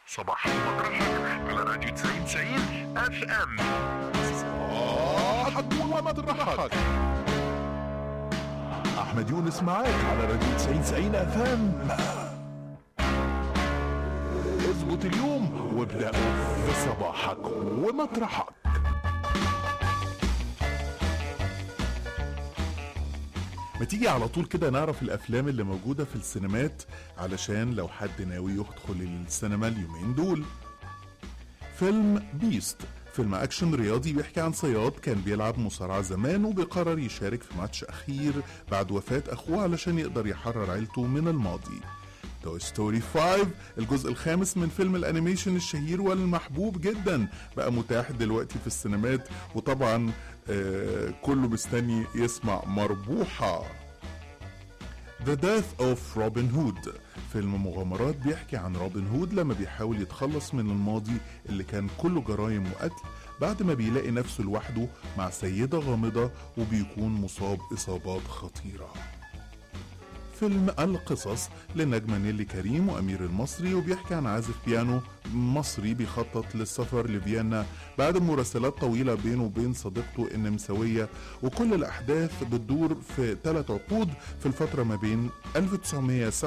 صباح ومطرحك على راديو 90 90 اف ام صباحك ومطرحك احمد يونس معاك على راديو 90 90 اف ام اظبط اليوم وابدا بصباحك ومطرحك ما تيجي على طول كده نعرف الافلام اللي موجوده في السينمات علشان لو حد ناوي يدخل السينما اليومين دول فيلم بيست فيلم اكشن رياضي بيحكي عن صياد كان بيلعب مصارعة زمان وبيقرر يشارك في ماتش اخير بعد وفاة اخوه علشان يقدر يحرر عيلته من الماضي توي ستوري 5 الجزء الخامس من فيلم الانيميشن الشهير والمحبوب جدا بقى متاح دلوقتي في السينمات وطبعا آه كله مستني يسمع مربوحة The Death of Robin Hood فيلم مغامرات بيحكي عن روبن هود لما بيحاول يتخلص من الماضي اللي كان كله جرائم وقتل بعد ما بيلاقي نفسه لوحده مع سيدة غامضة وبيكون مصاب إصابات خطيرة فيلم القصص للنجمة نيلي كريم وأمير المصري وبيحكي عن عازف بيانو مصري بيخطط للسفر لفيينا بعد مراسلات طويلة بينه وبين صديقته النمساوية وكل الأحداث بتدور في ثلاث عقود في الفترة ما بين 1907